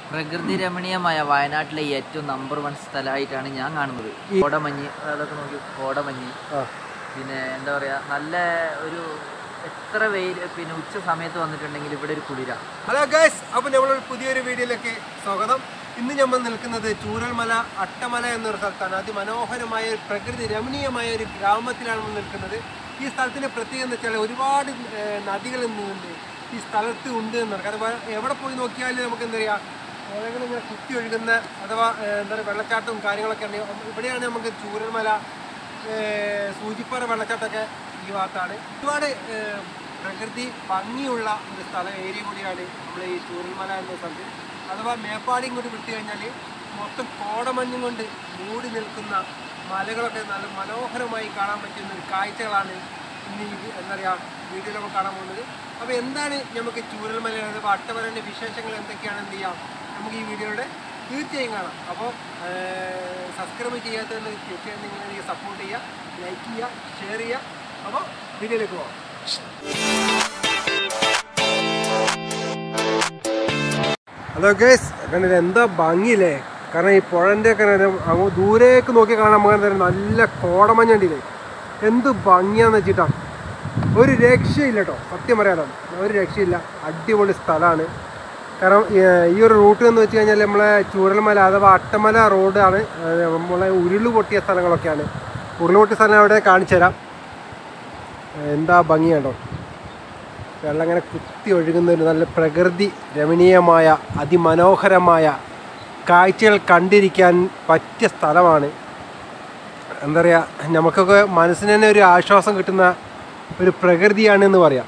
പ്രകൃതി രമണീയമായ വയനാട്ടിലെ ഏറ്റവും നമ്പർ വൺ സ്ഥലമായിട്ടാണ് ഞാൻ കാണുന്നത് കോടമഞ്ഞ് അതൊക്കെ നോക്കി കോടമഞ്ഞ് ആ പിന്നെ എന്താ പറയാ നല്ല ഒരു എത്ര വെയിൽ പിന്നെ ഉച്ച സമയത്ത് വന്നിട്ടുണ്ടെങ്കിൽ ഇവിടെ ഒരു കുളിര ഹലോ ഗൈസ് അപ്പോൾ നമ്മളൊരു പുതിയൊരു വീഡിയോയിലേക്ക് സ്വാഗതം ഇന്ന് നമ്മൾ നിൽക്കുന്നത് ചൂരൽമല അട്ടമല എന്നൊരു സ്ഥലത്താണ് അതിമനോഹരമായ ഒരു പ്രകൃതി രമണീയമായ ഒരു ഗ്രാമത്തിലാണ് നമ്മൾ നിൽക്കുന്നത് ഈ സ്ഥലത്തിൻ്റെ പ്രത്യേകത എന്ന് വെച്ചാൽ ഒരുപാട് ഏർ, നദികൾ ഇന്നുണ്ട് ഈ സ്ഥലത്ത് ഉണ്ട് എന്നാണ് കാരണം വ- എവിടെ പോയി നോക്കിയാലും നമുക്ക് എന്താ പറയുക പുഴകൾ ഇങ്ങനെ കുത്തി ഒഴുകുന്ന അഥവാ ഏർ, എന്താ പറയുക വെള്ളച്ചാട്ടവും കാര്യങ്ങളൊക്കെ ഉണ്ട് ഇവിടെയാണ് നമുക്ക് ചൂരൽമല ഏർ, സൂചിപ്പാറ വെള്ളച്ചാട്ടമൊക്കെ ഈ ഭാഗത്താണ് ഒരുപാട് ഏർ, പ്രകൃതി ഭംഗിയുള്ള ഒരു സ്ഥലം ഏരിയ കൂടിയാണ് നമ്മൾ ഈ ചൂരൽമല എന്ന സ്ഥലത്ത് അഥവാ മേപ്പാടി ഇങ്ങോട്ട് വിട്ടു കഴിഞ്ഞാൽ മൊത്തം കോടമഞ്ഞും കൊണ്ട് മൂടി നിൽക്കുന്ന മലകളൊക്കെ നല്ല മനോഹരമായി കാണാൻ പറ്റുന്ന ഒരു കാഴ്ചകളാണ് ഇന്ന് ഈ വി- എന്താ പറയുക വീഡിയോയിൽ നമ്മൾ കാണാൻ പോകുന്നത് അപ്പോൾ എന്താണ് നമുക്ക് ചൂരൽമല അഥവാ അട്ടമലൻ്റെ വിശേഷങ്ങൾ എന്തൊക്കെയാണെന്ന് ചെയ്യാം നമുക്ക് ഈ വീഡിയോയുടെ തീർച്ചയായും കാണാം അപ്പോൾ സബ്സ്ക്രൈബ് ചെയ്യാത്തതിന് തീർച്ചയായും നിങ്ങൾ സപ്പോർട്ട് ചെയ്യുക ലൈക്ക് ചെയ്യുക ഷെയർ ചെയ്യുക അപ്പോൾ വീഡിയോയിലേക്ക് പോകാം ഹലോ ഗേസ് കണ്ടില്ല എന്താ ഭംഗിയില്ലേ കാരണം ഈ പുഴൻ്റെ ഒക്കെ നേരം അങ്ങ് ദൂരേക്ക് നോക്കി കാണാൻ നമുക്ക് എന്താ പറയുക നല്ല കോടമഞ്ഞണ്ടില്ലേ എന്ത് ഭംഗിയാന്ന് വെച്ചിട്ടാ ഒരു രക്ഷയില്ല കേട്ടോ സത്യം പറയാലോ ഒരു രക്ഷയില്ല അടിപൊളി സ്ഥലമാണ് കാരണം ഏർ, ഈ ഒരു റൂട്ട് എന്ന് വെച്ച് കഴിഞ്ഞാൽ നമ്മളെ ചൂരൽമല അഥവാ അട്ടമല റോഡാണ് ഏർ, നമ്മളെ ഉരുള് പൊട്ടിയ സ്ഥലങ്ങളൊക്കെയാണ് ഉരുള് പൊട്ടിയ സ്ഥലം അവിടെ കാണിച്ചു തരാം എന്താ ഭംഗിയാണ്ടോ വെള്ളം ഇങ്ങനെ കുത്തി ഒഴുകുന്ന ഒരു നല്ല പ്രകൃതി രമണീയമായ അതിമനോഹരമായ കാഴ്ചകൾ കണ്ടിരിക്കാൻ പറ്റിയ സ്ഥലമാണ് എന്താ പറയുക നമുക്കൊക്കെ മനസ്സിന് തന്നെ ഒരു ആശ്വാസം കിട്ടുന്ന ഒരു പ്രകൃതിയാണ് എന്ന് പറയാം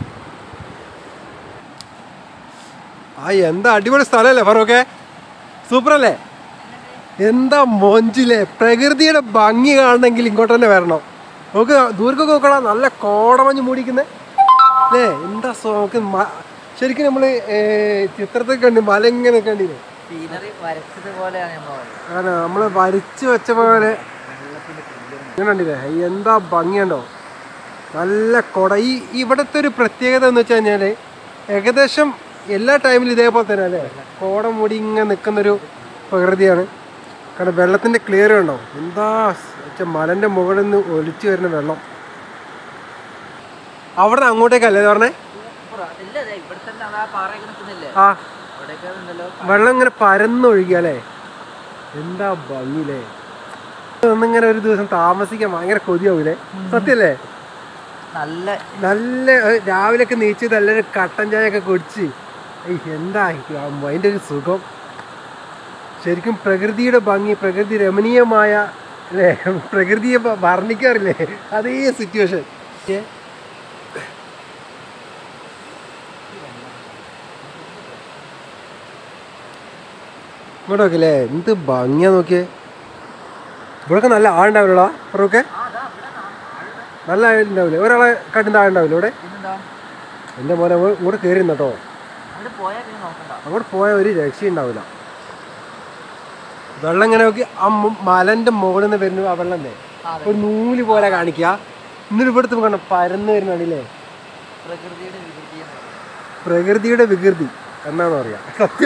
ആ എന്താ അടിപൊളി സ്ഥലമല്ലേ ഫറൂഖെ സൂപ്പർ അല്ലേ എന്താ മൊഞ്ചില്ലേ പ്രകൃതിയുടെ ഭംഗി കാണണമെങ്കിൽ ഇങ്ങോട്ട് തന്നെ വരണം നമുക്ക് ദൂരക്കൊക്കെ നോക്കണം നല്ല കോടമഞ്ഞ് മൂടിക്കുന്നത് അല്ലേ എന്താ സോ- നമുക്ക് മ- ശരിക്കും നമ്മൾ ചിത്രത്തിൽ കണ്ട് മല ഇങ്ങനെ കണ്ടില്ലേ സീനറി വരച്ചത് പോലെയാണ് നമ്മൾ പറയുന്നത് കാരണം നമ്മൾ വരച്ച് വെച്ച പോലെ ഇങ്ങനെ കണ്ടില്ലേ എന്താ ഭംഗിയുണ്ടോ നല്ല കൊട ഈ ഇവിടുത്തെ ഒരു പ്രത്യേകത എന്ന് വെച്ച് കഴിഞ്ഞാൽ ഏകദേശം എല്ലാ ടൈമിലും ഇതേപോലെ തന്നെ അല്ലേ കോട മൂടി ഇങ്ങനെ നിൽക്കുന്നൊരു പ്രകൃതിയാണ് കാരണം വെള്ളത്തിൻ്റെ ക്ലിയർ ഉണ്ടോ എന്താ വെച്ചാൽ മലൻ്റെ മുകളിൽ നിന്ന് ഒലിച്ചു വരുന്ന വെള്ളം അവിടെ അങ്ങോട്ടേക്കല്ലേ ഇത് പറഞ്ഞേ സൂപ്പറാ. ഇല്ല ദേ ഇവിടെ തന്നെ അതാ പാറയൊക്കെ നിൽക്കുന്നില്ലേ ആ ഇവിടെയൊക്കെ ഉണ്ടല്ലോ വെള്ളം ഇങ്ങനെ പരന്നൊഴുകിയ അല്ലേ എന്താ ഭംഗിയില്ലേ ഒന്നിങ്ങനെ ഒരു ദിവസം താമസിക്കാൻ ഭയങ്കര കൊതിയാവൂലേ സത്യല്ലേ നല്ല നല്ല ഏ, രാവിലെയൊക്കെ നീച്ച് നല്ലൊരു കട്ടൻ ചായ ഒക്കെ കുടിച്ച് ഏയ് എന്താ അതിൻ്റെ ഒരു സുഖം ശരിക്കും പ്രകൃതിയുടെ ഭംഗി പ്രകൃതി രമണീയമായ അല്ലേ പ്രകൃതിയെ വ- വർണ്ണിക്കാറില്ലേ അതേ സിറ്റുവേഷൻ ഇങ്ങോട്ട് നോക്കില്ലേ എന്ത് ഭംഗിയാ നോക്കിയേ ഇവിടെയൊക്കെ നല്ല ആളുണ്ടാവില്ലടാ ഇവരൊക്കെ ആ അതാ ഇവിടെ കാണാം. നല്ല ആളുണ്ടാവില്ലേ ഒരാളെ കാട്ടിൻ്റെ ആളുണ്ടാവില്ല ഇവിടെ പിന്നെന്താ എൻ്റെ മോനെ ഇങ്ങോ- ഇങ്ങോട്ട് കയറി കേട്ടോ അവിടെ പോയാൽ പിന്നെ നോക്കണ്ട അങ്ങോട്ട് പോയാൽ ഒരു രക്ഷയുണ്ടാവില്ല വെള്ളം ഇങ്ങനെ നോക്കി ആ മ- മലന്റെ മുകളിൽ നിന്ന് വരുന്ന ആ വെള്ളം തന്നെ ആ, അതെ. ഒരു നൂല് പോലെ കാണിക്കുക എന്നിട്ട് ഇവിടുത്തെ കണ്ട പരന്ന് വരുന്നതാണില്ലേ പ്രകൃതിയുടെ വികൃതി എന്ന് പറയുന്നത്. പ്രകൃതിയുടെ വികൃതി എന്നാണ് പറയാ സത്യ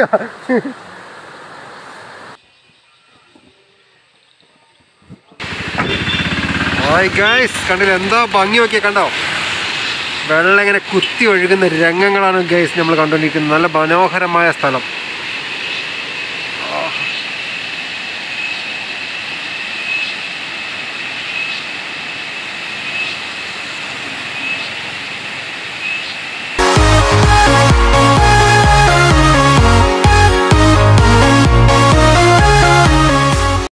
കണ്ടില്ല എന്താ ഭംഗി നോക്കിയ കണ്ടോ വെള്ളം ഇങ്ങനെ കുത്തി ഒഴുകുന്ന രംഗങ്ങളാണ് ഗൈസ് നമ്മൾ കണ്ടുകൊണ്ടിരിക്കുന്നത് നല്ല മനോഹരമായ സ്ഥലം